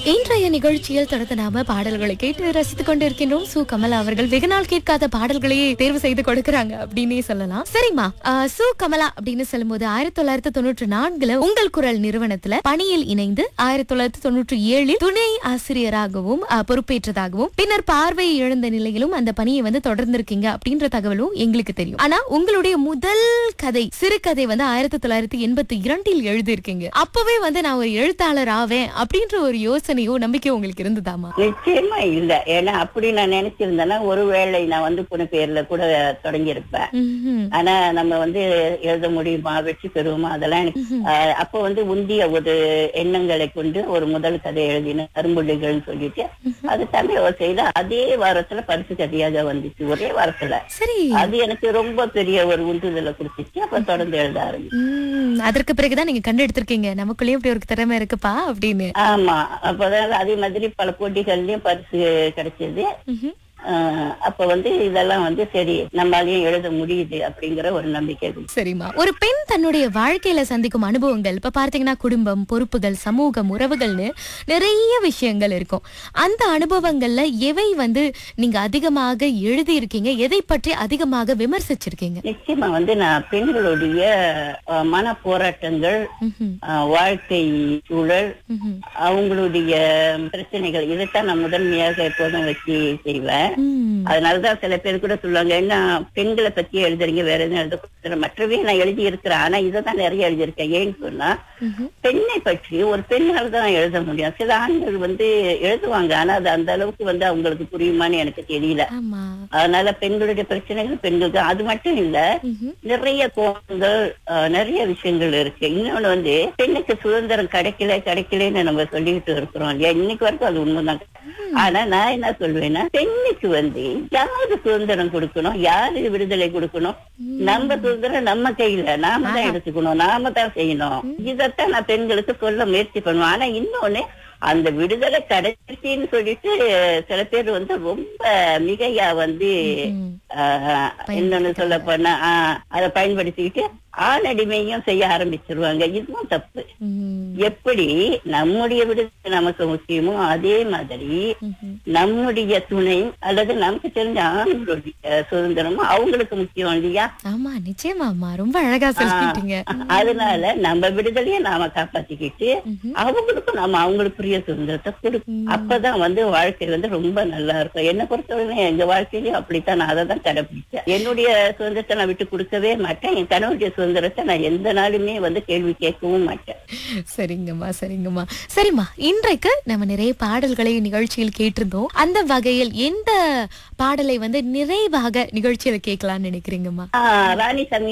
இன்றைய நிகழ்ச்சியில் தொடர்ந்து நாம பாடல்களை கேட்டு ரசித்துக் கொண்டிருக்கின்றோம் சு கமலா அவர்கள் வெகு நாள் கேட்காத பாடல்களையே தேர்வு செய்து கொடுக்கறாங்க அப்படின்னே சொல்லலாம் சரிம்மா ஆஹ், சு கமலா அப்படின்னு சொல்லும்போது ஆயிரத்தி தொள்ளாயிரத்தி தொண்ணூற்றி நான்குல உங்கள் குரல் நிறுவனத்துல பணியில் இணைந்து ஆயிரத்தி தொள்ளாயிரத்தி தொண்ணூற்றி ஏழில் துணை ஆசிரியராகவும் ஆஹ், பொறுப்பேற்றதாகவும் பின்னர் பார்வை இழந்த நிலையிலும் அந்த பணியை வந்து தொடர்ந்திருக்கீங்க அப்படின்ற தகவலும் எங்களுக்கு தெரியும் ஆனா உங்களுடைய முதல் கதை சிறுகதை வந்து ஆயிரத்தி தொள்ளாயிரத்தி எண்பத்தி இரண்டில் எழுதியிருக்கீங்க அப்பவே வந்து நான் ஒரு எழுத்தாளர் ஆவேன் அப்படின்ற ஒரு யோசனையோ நம்பிக்கையோ உங்களுக்கு இருந்ததாமா நிச்சயமா இல்ல ஏன்னா அப்படி நான் நினைச்சிருந்தேன்னா ஒருவேளை நான் வந்து புன பேர்ல கூட தொடங்கி இருப்பேன் ம்ஹும். ஆனா நம்ம வந்து எழுத முடியுமா வெற்றி பெறுவோமா அதெல்லாம் எனக்கு ஆஹ், அப்போ வந்து உந்திய ஒரு எண்ணங்களை கொண்டு ஒரு முதல் கதை எழுதின கரும்புள்ளிகள்னு சொல்லிட்டு அது தமிழ் செய்த அதே வாரத்துல பரிசு கதையாக வந்துச்சு ஒரே வாரத்துல சரி அது எனக்கு ரொம்ப பெரிய ஒரு உந்துதலை கொடுத்துச்சு அப்ப தொடர்ந்து எழுத ஆரம்பிச்சேன் உம், அதற்கு பிறகுதான் நீங்க கண்டு எடுத்திருக்கீங்க நமக்குள்ளேயும் இப்படி ஒரு திறமை இருக்குப்பா அப்படின்னு ஆமா அப்பதான் அதே மாதிரி பல போட்டிகள்லயும் பரிசு கிடைச்சது ம்ஹும். ஆஹ் அப்ப வந்து இதெல்லாம் வந்து சரி நம்மளாலையும் எழுத முடியுது அப்படிங்கிற ஒரு நம்பிக்கை இருக்கு. சரிம்மா ஒரு பெண் தன்னுடைய வாழ்க்கையில சந்திக்கும் அனுபவங்கள் இப்ப பார்த்தீங்கன்னா குடும்பம் பொறுப்புகள் சமூகம் உறவுகள்னு நிறைய விஷயங்கள் இருக்கும் அந்த அனுபவங்கள்ல எவை வந்து நீங்க அதிகமாக எழுதி இருக்கீங்க எதை பற்றி அதிகமாக விமர்சிச்சிருக்கீங்க நிச்சயமா வந்து நான் பெண்களுடைய ஆஹ், மன போராட்டங்கள் ம்ஹும். ஆஹ், வாழ்க்கை சூழல் ம்ஹும். அவங்களுடைய பிரச்சனைகள் இதைத்தான் நான் முதன்மையாக எப்போதும் வச்சு செய்வேன் ம். அதனாலதான் சில பேர் கூட சொல்லுவாங்க என்ன பெண்களை பத்தி எழுதுறீங்க வேற எதுவும் எழுத கொடுத்துறேன். மற்றவே நான் எழுதி இருக்கிறேன் ஆனா இதை தான் நிறைய எழுதியிருக்கேன் ஏன்னு சொன்னா ம்ஹும். பெண்ணை பற்றி ஒரு பெண்ணால தான் எழுத முடியும் சில ஆண்கள் வந்து எழுதுவாங்க ஆனா அது அந்த அளவுக்கு வந்து அவங்களுக்கு புரியுமான்னு எனக்கு தெரியல ஆமா அதனால பெண்களுடைய பிரச்சனைகள் பெண்களுக்கு அது மட்டும் இல்ல ம்ஹும். நிறைய கோபங்கள் ஆஹ், நிறைய விஷயங்கள் இருக்கு இன்னொன்னு வந்து பெண்ணுக்கு சுதந்திரம் கிடைக்கல கிடைக்கலன்னு நம்ம சொல்லிட்டு இருக்கிறோம் இல்லையா இன்னைக்கு வரைக்கும் அது உண்மைதான் ஆனா நான் என்ன சொல்வேன்னா பெண்ணுக்கு வந்து யாரு சுதந்திரம் கொடுக்கணும் யாரு விடுதலை கொடுக்கணும் நம்ம சுதந்திரம் நம்ம கையில நாம தான் எடுத்துக்கணும் நாம தான் செய்யணும் இதத்தான் நான் பெண்களுக்கு சொல்ல முயற்சி பண்ணுவேன் ஆனா இன்னொன்னு அந்த விடுதலை கிடைச்சின்னு சொல்லிட்டு சில பேர் வந்து ரொம்ப மிகையா வந்து ம். ஆஹ், இன்னொன்னு சொல்ல போனா ஆஹ், அதை பயன்படுத்திக்கிட்டு ஆணடிமையும் செய்ய ஆரம்பிச்சிருவாங்க இதுவும் தப்பு ம். எப்படி நம்முடைய விடுதலை நமக்கு முக்கியமோ அதே மாதிரி ம்ஹும். நம்முடைய துணை அல்லது நமக்கு தெரிஞ்ச ஆண்களுடைய சுதந்திரமும் அவங்களுக்கு முக்கியம் இல்லையா ஆமா நிச்சயமாமா ரொம்ப அழகா சொல்லிட்டீங்க அதனால நம்ம விடுதலையை நாம காப்பாத்திக்கிட்டு ம்ஹும். அவங்களுக்கும் நாம அவங்களுக்கு புரிய சுதந்திரத்தை கொடுக்கும் அப்பதான் வந்து வாழ்க்கை வந்து ரொம்ப நல்லா இருக்கும் என்னை பொறுத்தவரை எங்க வாழ்க்கையிலயும் அப்படித்தான் நான் அதை தான் கடைபிடிச்சேன் என்னுடைய சுதந்திரத்தை நான் விட்டு கொடுக்கவே மாட்டேன் என் கணவருடைய சுதந்திரத்தை நான் எந்த நாளுமே வந்து கேள்வி கேட்கவும் மாட்டேன் சரிங்கம்மா சரிங்கம்மா சரிம்மா இன்றைக்கு நம்ம நிறைய பாடல்களை நிகழ்ச்சியில் கேட்டிருந்தோம் அந்த வகையில் எந்த பாடலை வந்து நிறைவாக நிகழ்ச்சியில கேட்கலாம்னு நினைக்கிறீங்கம்மா ஆஹ் ராணி சங்கி